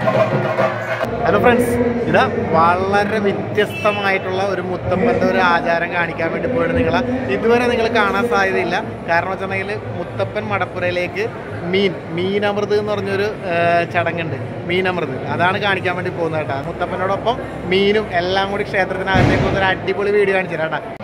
Hello friends ഇതാ വളരെ വ്യത്യസ്തമായിട്ടുള്ള ഒരു മുത്തപ്പൻ്റെ ഒരു ആചാരം കാണിക്കാൻ വേണ്ടി പോയിട്ട് നിങ്ങളെ ഇതുവരെ നിങ്ങൾ കാണാൻ സാധ്യതയില്ല കാരണം വെച്ചിട്ടുണ്ടെങ്കിൽ മുത്തപ്പൻ മടപ്പുരയിലേക്ക് മീൻ മീനമൃത് എന്ന് പറഞ്ഞൊരു ആ, ചടങ്ങുണ്ട് മീനമൃത് അതാണ് കാണിക്കാൻ വേണ്ടി പോകുന്നത് കേട്ടോ മുത്തപ്പനോടൊപ്പം മീനും എല്ലാം കൂടി ക്ഷേത്രത്തിനകത്തേക്ക് പോകുന്ന ഒരു അടിപൊളി വീഡിയോ കാണിച്ചു തരാം കേട്ടോ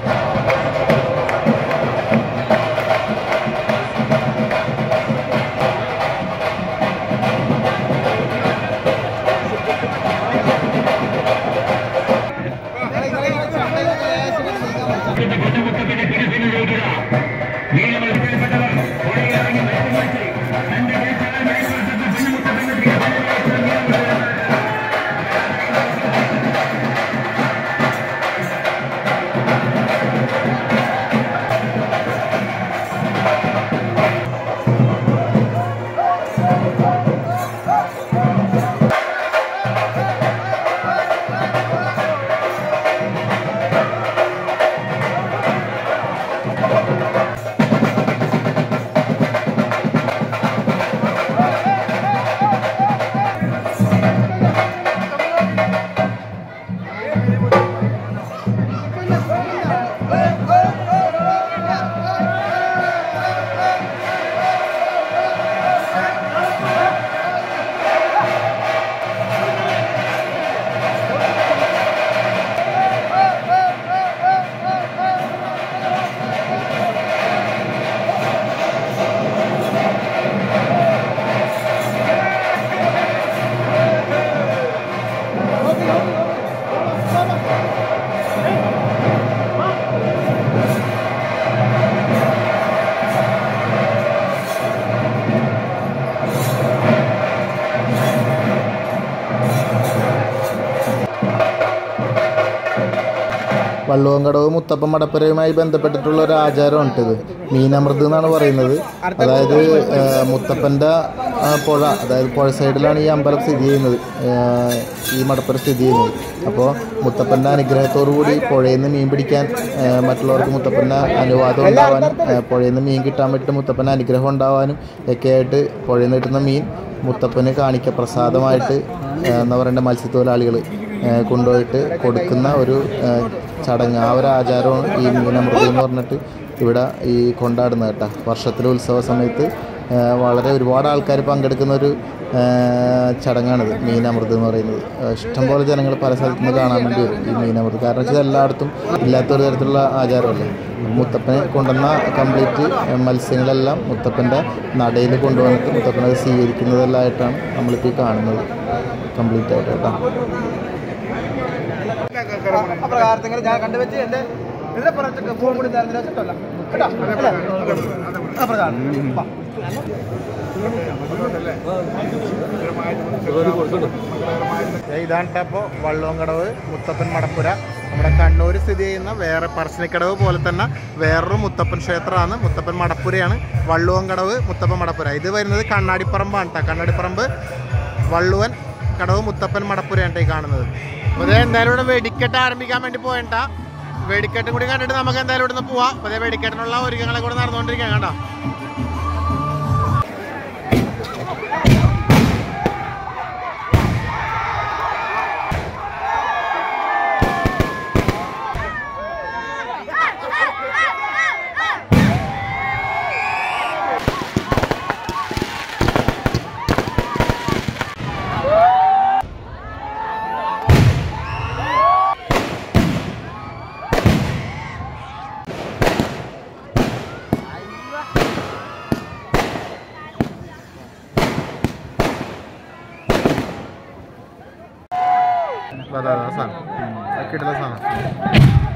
വള്ളുവങ്കടവ് മുത്തപ്പൻ മടപ്പുരയുമായി ബന്ധപ്പെട്ടിട്ടുള്ള ഒരു ആചാരമാണ് ഇത് മീനമൃത് എന്നാണ് പറയുന്നത് അതായത് ആ, മുത്തപ്പൻ്റെ ആ, പുഴ അതായത് പുഴ സൈഡിലാണ് ഈ അമ്പലം സ്ഥിതി ചെയ്യുന്നത് ആ, ഈ മടപ്പുര സ്ഥിതി ചെയ്യുന്നത് അപ്പോൾ മുത്തപ്പൻ്റെ അനുഗ്രഹത്തോടു കൂടി പുഴയിൽ നിന്ന് മീൻ പിടിക്കാൻ ആ, മറ്റുള്ളവർക്ക് മുത്തപ്പൻ്റെ അനുവാദം ഉണ്ടാവാനും ആ, പുഴയിൽ നിന്ന് മീൻ കിട്ടാൻ വേണ്ടിയിട്ട് മുത്തപ്പൻ്റെ അനുഗ്രഹം ഉണ്ടാവാനും ഒക്കെ ആയിട്ട് പുഴയിൽ നിന്ന് കിട്ടുന്ന മീൻ മുത്തപ്പന് കാണിക്ക പ്രസാദമായിട്ട് ആ, എന്താ പറയണ്ട മത്സ്യത്തൊഴിലാളികൾ കൊണ്ടുപോയിട്ട് കൊടുക്കുന്ന ഒരു ആ, ചടങ്ങ് ആ ഒരു ആചാരമാണ് ഈ മീനമൃതി എന്ന് പറഞ്ഞിട്ട് ഇവിടെ ഈ കൊണ്ടാടുന്നത് കേട്ടോ വർഷത്തിലെ ഉത്സവ സമയത്ത് ആ, വളരെ ഒരുപാട് ആൾക്കാർ പങ്കെടുക്കുന്ന ഒരു ആ, ചടങ്ങാണിത് മീനമൃത് എന്ന് പറയുന്നത് ആ, ഇഷ്ടംപോലെ ജനങ്ങൾ പല സ്ഥലത്തു നിന്ന് കാണാൻ വേണ്ടി വരും ഈ മീനമൃത് കാരണം വെച്ചാൽ എല്ലായിടത്തും ഇല്ലാത്തൊരു തരത്തിലുള്ള ആചാരമല്ലേ മുത്തപ്പനെ കൊണ്ടുവന്ന കംപ്ലീറ്റ് മത്സ്യങ്ങളെല്ലാം മുത്തപ്പൻ്റെ നടയിൽ കൊണ്ടുവന്നിട്ട് മുത്തപ്പനെ അത് സ്വീകരിക്കുന്നതെല്ലാമായിട്ടാണ് നമ്മളിപ്പോൾ ഈ കാണുന്നത് കംപ്ലീറ്റ് ആയിട്ട് കേട്ടോ അപ്രകാരത്തിൽ ഞാൻ കണ്ടുവെച്ച് എന്റെ ഇതിനെ പറഞ്ഞിട്ട് ഫോൺ കൂടി തരുന്നില്ല വെച്ചിട്ടല്ല കേട്ടോ അല്ലേ? അപ്രകാരം വാ. ദേ ഇതാണ് ഇപ്പോൾ വള്ളുവങ്കടവ് മുത്തപ്പൻ മടപ്പുര നമ്മുടെ കണ്ണൂർ സ്ഥിതി ചെയ്യുന്ന വേറെ പറശ്ശിനിക്കടവ് പോലെ തന്നെ വേറൊരു മുത്തപ്പൻ ക്ഷേത്രമാണ് മുത്തപ്പൻ മടപ്പുരയാണ് വള്ളുവങ്കടവ് മുത്തപ്പൻ മടപ്പുര ഇത് വരുന്നത് കണ്ണാടിപ്പറമ്പാണ് കേട്ടോ കണ്ണാടിപ്പറമ്പ് വള്ളുവൻ കടവ് മുത്തപ്പൻ മടപ്പുരയാണ് ട്ടോ ഈ കാണുന്നത് അപ്പോൾ ഇതേ എന്തായാലും ഇവിടെ വെടിക്കെട്ട് ആരംഭിക്കാൻ വേണ്ടി പോയണ്ട വെടിക്കെട്ടും കൂടി കണ്ടിട്ട് നമുക്ക് എന്തായാലും ഇവിടുന്ന് പോവാം അപ്പോൾ ഇതേ വെടിക്കെട്ടിനുള്ള ഒരുക്കങ്ങളെ കൂടെ നടന്നുകൊണ്ടിരിക്കുകയാണ് കേട്ടോ അതാ അതാ സാധനം കിട്ടുന്ന സാധനം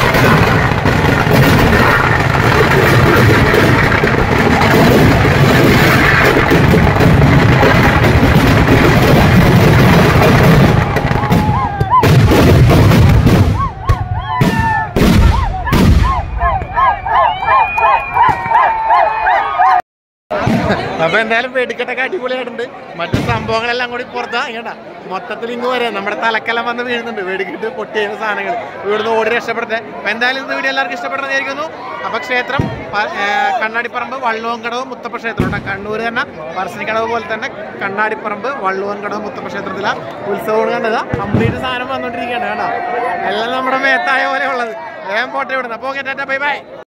Thank എന്തായാലും വെടിക്കെട്ടൊക്കെ അടിപൊളിയായിട്ടുണ്ട് മറ്റു സംഭവങ്ങളെല്ലാം കൂടി പുറത്താ ഇങ്ങണ്ട മൊത്തത്തിൽ ഇങ്ങ് വരെ നമ്മുടെ തലക്കെല്ലാം വന്ന് വീഴുന്നുണ്ട് വെടിക്കിട്ട് പൊട്ടിയ സാധനങ്ങൾ ഇവിടുന്ന് ഓടി രക്ഷപ്പെടട്ടെ അപ്പൊ എന്തായാലും ഇന്ന് വീഡിയോ എല്ലാവർക്കും ഇഷ്ടപ്പെടുന്നതായിരിക്കുന്നു അപ്പൊ ക്ഷേത്രം പ- ഏ, കണ്ണാടിപ്പറമ്പ് വള്ളുവങ്കടവ് മുത്തപ്പ ക്ഷേത്രം ഉണ്ട് കണ്ണൂർ തന്നെ പറശ്ശിനിക്കടവ് പോലെ തന്നെ കണ്ണാടിപ്പറമ്പ് വള്ളുവങ്കടവ് മുത്തപ്പ ക്ഷേത്രത്തിലെ ഉത്സവം കണ്ടത് കംപ്ലീറ്റ് സാധനം വന്നോണ്ടിരിക്കുകയാണ് കേട്ടോ എല്ലാം നമ്മുടെ മേത്തായ പോലെ ഉള്ളത് വേഗം പോട്ടെ ഇവിടുന്ന് അപ്പോൾ ഓക്കെ ടാറ്റ ബൈ ബൈ